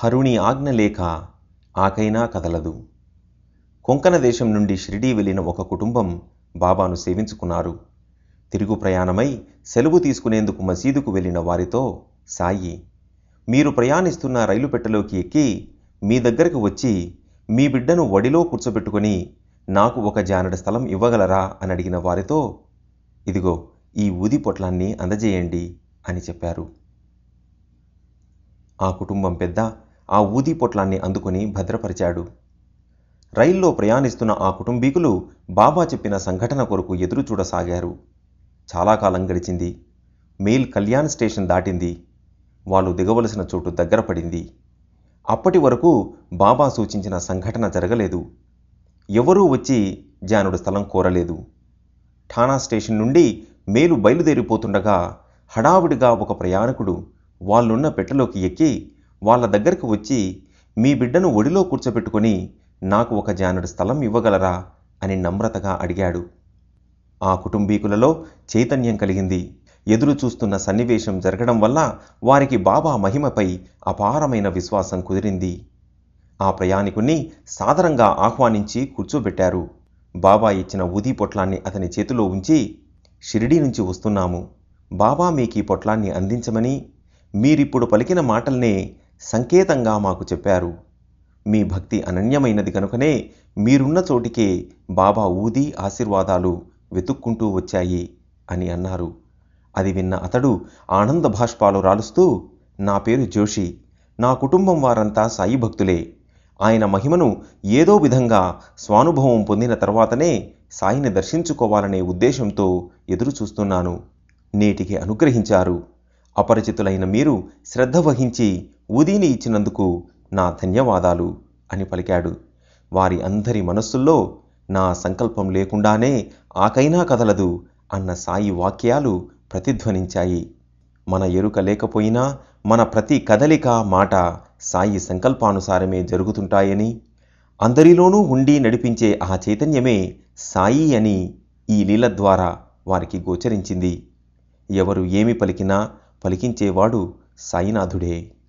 హరుని ఆజ్ఞ లేక ఆకైనా కదలదు కొంకణ దేశం నుండి షిరిడీ వెళ్ళిన ఒక కుటుంబం బాబాను సేవించుకున్నారు తిరుగు ప్రయాణమై సెలవు తీసుకునేందుకు మసీదుకు వెళ్ళిన వారితో సాయి మీరు ప్రయాణిస్తున్న రైలు పెట్టెలోకి ఎక్కి మీ దగ్గరకు వచ్చి మీ బిడ్డను వడిలో కూర్చోబెట్టుకొని నాకు ఒక జానెడు స్థలం ఇవ్వగలరా అని అడిగిన వారితో ఇదిగో ఈ ఊది పొట్లాన్ని అందజేయండి అని చెప్పారు ఆ కుటుంబం పెద్ద ఆ ఊది పొట్లాన్ని అందుకొని భద్రపరిచాడు రైల్లో ప్రయాణిస్తున్న ఆ కుటుంబీకులు బాబా చెప్పిన సంఘటన కొరకు ఎదురు చూడసాగారు చాలా కాలం గడిచింది మెయిల్ కళ్యాణ్ స్టేషన్ దాటింది వాళ్ళు దిగవలసిన చోటు దగ్గర పడింది అప్పటి వరకు బాబా సూచించిన సంఘటన జరగలేదు ఎవరూ వచ్చి జానుడు స్థలం కోరలేదు ఠాణా స్టేషన్ నుండి మేలు బయలుదేరిపోతుండగా హడావుడిగా ఒక ప్రయాణికుడు వాళ్ళున్న పెట్టెలోకి ఎక్కి వాళ్ళ దగ్గరకు వచ్చి మీ బిడ్డను ఒడిలో కూర్చోబెట్టుకొని నాకు ఒక జానడు స్థలం ఇవ్వగలరా అని నమ్రతగా అడిగాడు ఆ కుటుంబీకులలో చైతన్యం కలిగింది ఎదురు చూస్తున్న సన్నివేశం జరగడం వల్ల వారికి బాబా మహిమపై అపారమైన విశ్వాసం కుదిరింది ఆ ప్రయాణికుణ్ణి సాదరంగా ఆహ్వానించి కూర్చోబెట్టారు బాబా ఇచ్చిన ఊది పొట్లాన్ని అతని చేతిలో ఉంచి షిరిడీ నుంచి వస్తున్నాము బాబా మీకు ఈ పొట్లాన్ని అందించమని మీరిప్పుడు పలికిన మాటల్నే సంకేతంగా మాకు చెప్పారు మీ భక్తి అనన్యమైనది కనుకనే మీరున్న చోటికే బాబా ఊది ఆశీర్వాదాలు వెతుక్కుంటూ వచ్చాయి అని అన్నారు అది విన్న అతడు ఆనంద భాష్పాలు రాలుస్తూ నా పేరు జోషి నా కుటుంబం వారంతా సాయి భక్తులే ఆయన మహిమను ఏదో విధంగా స్వానుభవం పొందిన తర్వాతనే సాయిని దర్శించుకోవాలనే ఉద్దేశంతో ఎదురు చూస్తున్నాను నేటికి అనుగ్రహించారు అపరిచితులైన మీరు శ్రద్ధ వహించి ఊదీని ఇచ్చినందుకు నా ధన్యవాదాలు అని పలికాడు వారి అందరి మనస్సుల్లో నా సంకల్పం లేకుండానే ఆకైనా కదలదు అన్న సాయి వాక్యాలు ప్రతిధ్వనించాయి మన ఎరుక లేకపోయినా మన ప్రతి కదలిక మాట సాయి సంకల్పానుసారమే జరుగుతుంటాయని అందరిలోనూ ఉండి నడిపించే ఆ చైతన్యమే సాయి అని ఈ లీల ద్వారా వారికి గోచరించింది ఎవరు ఏమి పలికినా పలికించేవాడు సాయినాథుడే